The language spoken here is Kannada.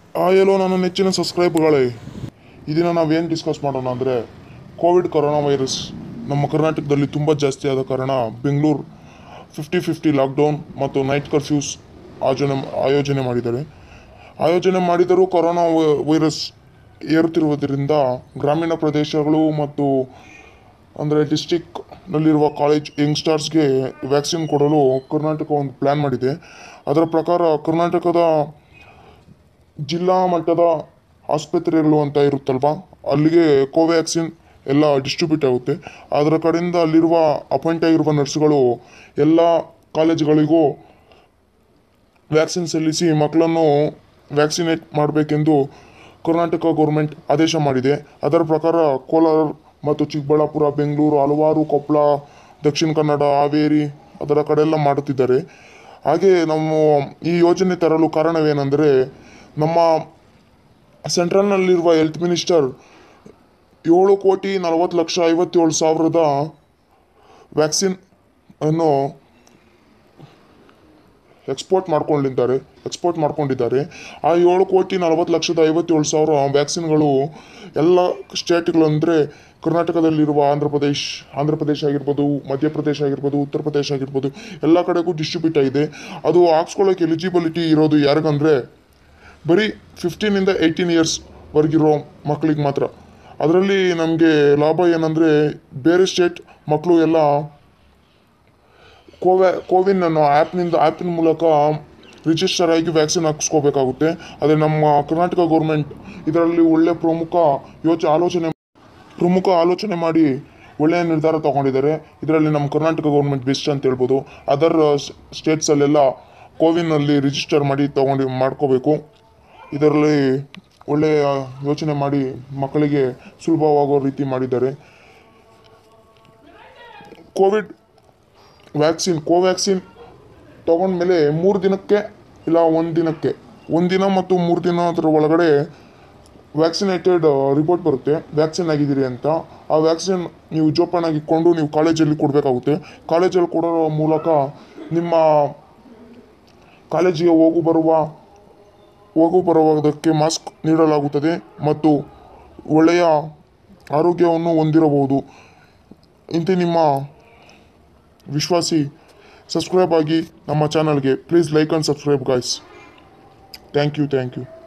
ಆ ಎಲ್ಲೋ ನನ್ನ ನೆಚ್ಚಿನ ಸಬ್ಸ್ಕ್ರೈಬ್ಗಳೇ ಈ ದಿನ ನಾವೇನು ಡಿಸ್ಕಸ್ ಮಾಡೋಣ ಅಂದರೆ ಕೋವಿಡ್ ಕೊರೋನಾ ವೈರಸ್ ನಮ್ಮ ಕರ್ನಾಟಕದಲ್ಲಿ ತುಂಬ ಜಾಸ್ತಿ ಆದ ಕಾರಣ ಬೆಂಗಳೂರು ಫಿಫ್ಟಿ ಫಿಫ್ಟಿ ಲಾಕ್ಡೌನ್ ಮತ್ತು ನೈಟ್ ಕರ್ಫ್ಯೂಸ್ ಆಯೋಜನೆ ಆಯೋಜನೆ ಮಾಡಿದ್ದಾರೆ ಆಯೋಜನೆ ಮಾಡಿದರೂ ಕೊರೋನಾ ವೈ- ವೈರಸ್ ಏರುತ್ತಿರುವುದರಿಂದ ಗ್ರಾಮೀಣ ಪ್ರದೇಶಗಳು ಮತ್ತು ಅಂದರೆ ಡಿಸ್ಟಿಕ್ನಲ್ಲಿರುವ ಕಾಲೇಜ್ ಯಂಗ್ಸ್ಟರ್ಸ್ಗೆ ವ್ಯಾಕ್ಸಿನ್ ಕೊಡಲು ಕರ್ನಾಟಕ ಒಂದು ಪ್ಲ್ಯಾನ್ ಮಾಡಿದೆ ಅದರ ಪ್ರಕಾರ ಕರ್ನಾಟಕದ ಜಿಲ್ಲಾ ಮಟ್ಟದ ಆಸ್ಪತ್ರೆಗಳು ಅಂತ ಇರುತ್ತಲ್ವಾ ಅಲ್ಲಿಗೆ ಕೋವ್ಯಾಕ್ಸಿನ್ ಎಲ್ಲ ಡಿಸ್ಟ್ರಿಬ್ಯೂಟ್ ಆಗುತ್ತೆ ಅದರ ಕಡೆಯಿಂದ ಅಲ್ಲಿರುವ ಅಪಾಯಿಂಟ್ ಆಗಿರುವ ನರ್ಸ್ಗಳು ಎಲ್ಲ ಕಾಲೇಜುಗಳಿಗೂ ವ್ಯಾಕ್ಸಿನ್ ಸಲ್ಲಿಸಿ ಮಕ್ಕಳನ್ನು ವ್ಯಾಕ್ಸಿನೇಟ್ ಮಾಡಬೇಕೆಂದು ಕರ್ನಾಟಕ ಗೌರ್ಮೆಂಟ್ ಆದೇಶ ಮಾಡಿದೆ ಅದರ ಪ್ರಕಾರ ಕೋಲಾರ ಮತ್ತು ಚಿಕ್ಕಬಳ್ಳಾಪುರ ಬೆಂಗಳೂರು ಹಲವಾರು ಕೊಪ್ಪಳ ದಕ್ಷಿಣ ಕನ್ನಡ ಹಾವೇರಿ ಅದರ ಕಡೆ ಎಲ್ಲ ಮಾಡುತ್ತಿದ್ದಾರೆ ಹಾಗೆ ನಾವು ಈ ಯೋಜನೆ ತರಲು ಕಾರಣವೇನೆಂದರೆ ನಮ್ಮ ಸೆಂಟ್ರಲ್ನಲ್ಲಿರುವ ಹೆಲ್ತ್ ಮಿನಿಸ್ಟರ್ ಏಳು ಕೋಟಿ ನಲವತ್ತು ಲಕ್ಷ ಐವತ್ತೇಳು ಸಾವಿರದ ವ್ಯಾಕ್ಸಿನ್ ಅನ್ನು ಎಕ್ಸ್ಪೋರ್ಟ್ ಮಾಡ್ಕೊಂಡಿದ್ದಾರೆ ಎಕ್ಸ್ಪೋರ್ಟ್ ಮಾಡ್ಕೊಂಡಿದ್ದಾರೆ ಆ ಏಳು ಕೋಟಿ ನಲವತ್ತು ಲಕ್ಷದ ಐವತ್ತೇಳು ಸಾವಿರ ವ್ಯಾಕ್ಸಿನ್ಗಳು ಎಲ್ಲ ಸ್ಟೇಟ್ಗಳಂದರೆ ಕರ್ನಾಟಕದಲ್ಲಿರುವ ಆಂಧ್ರ ಪ್ರದೇಶ್ ಆಂಧ್ರ ಪ್ರದೇಶ ಆಗಿರ್ಬೋದು ಮಧ್ಯಪ್ರದೇಶ ಆಗಿರ್ಬೋದು ಉತ್ತರ ಪ್ರದೇಶ ಆಗಿರ್ಬೋದು ಎಲ್ಲ ಕಡೆಗೂ ಡಿಸ್ಟ್ರಿಬ್ಯೂಟ್ ಆಗಿದೆ ಅದು ಹಾಕ್ಸ್ಕೊಳ್ಳೋಕೆ ಎಲಿಜಿಬಿಲಿಟಿ ಇರೋದು ಯಾರಿಗಂದರೆ ಬರೀ ಫಿಫ್ಟೀನಿಂದ ಏಯ್ಟೀನ್ ಇಯರ್ಸ್ ವರ್ಗಿರೋ ಮಕ್ಕಳಿಗೆ ಮಾತ್ರ ಅದರಲ್ಲಿ ನಮಗೆ ಲಾಭ ಏನಂದರೆ ಬೇರೆ ಸ್ಟೇಟ್ ಮಕ್ಕಳು ಎಲ್ಲ ಕೋವ್ಯಾ ಕೋವಿನ್ ಅನ್ನೋ ಆ್ಯಪ್ನಿಂದ ಆ್ಯಪಿನ ಮೂಲಕ ರಿಜಿಸ್ಟರ್ ಆಗಿ ವ್ಯಾಕ್ಸಿನ್ ಹಾಕಿಸ್ಕೋಬೇಕಾಗುತ್ತೆ ಆದರೆ ನಮ್ಮ ಕರ್ನಾಟಕ ಗೌರ್ಮೆಂಟ್ ಇದರಲ್ಲಿ ಒಳ್ಳೆ ಪ್ರಮುಖ ಯೋಚ ಆಲೋಚನೆ ಪ್ರಮುಖ ಆಲೋಚನೆ ಮಾಡಿ ಒಳ್ಳೆಯ ನಿರ್ಧಾರ ತಗೊಂಡಿದ್ದಾರೆ ಇದರಲ್ಲಿ ನಮ್ಮ ಕರ್ನಾಟಕ ಗೌರ್ಮೆಂಟ್ ಬೆಸ್ಟ್ ಅಂತ ಹೇಳ್ಬೋದು ಅದರ್ ಸ್ಟೇಟ್ಸಲ್ಲೆಲ್ಲ ಕೋವಿನಲ್ಲಿ ರಿಜಿಸ್ಟರ್ ಮಾಡಿ ತಗೊಂಡು ಮಾಡ್ಕೋಬೇಕು ಇದರಲ್ಲಿ ಒಳ್ಳೆಯ ಯೋಚನೆ ಮಾಡಿ ಮಕ್ಕಳಿಗೆ ಸುಲಭವಾಗೋ ರೀತಿ ಮಾಡಿದ್ದಾರೆ ಕೋವಿಡ್ ವ್ಯಾಕ್ಸಿನ್ ಕೋವ್ಯಾಕ್ಸಿನ್ ತೊಗೊಂಡ್ಮೇಲೆ ಮೂರು ದಿನಕ್ಕೆ ಇಲ್ಲ ಒಂದು ದಿನಕ್ಕೆ ಒಂದು ದಿನ ಮತ್ತು ಮೂರು ದಿನ ಅದರ ಒಳಗಡೆ ವ್ಯಾಕ್ಸಿನೇಟೆಡ್ ರಿಪೋರ್ಟ್ ಬರುತ್ತೆ ವ್ಯಾಕ್ಸಿನ್ ಆಗಿದ್ದೀರಿ ಅಂತ ಆ ವ್ಯಾಕ್ಸಿನ್ ನೀವು ಜೋಪಾನಾಗಿ ಇಟ್ಕೊಂಡು ನೀವು ಕಾಲೇಜಲ್ಲಿ ಕೊಡಬೇಕಾಗುತ್ತೆ ಕಾಲೇಜಲ್ಲಿ ಕೊಡೋ ಮೂಲಕ ನಿಮ್ಮ ಕಾಲೇಜಿಗೆ ಹೋಗು ಬರುವ ಹೋಗು ಬರುವುದಕ್ಕೆ ಮಾಸ್ಕ್ ನೀಡಲಾಗುತ್ತದೆ ಮತ್ತು ಒಳ್ಳೆಯ ಆರೋಗ್ಯವನ್ನು ಹೊಂದಿರಬಹುದು ಇಂತಿ ನಿಮ್ಮ ವಿಶ್ವಾಸಿ ಸಬ್ಸ್ಕ್ರೈಬ್ ಆಗಿ ನಮ್ಮ ಚಾನಲ್ಗೆ please like and subscribe guys thank you thank you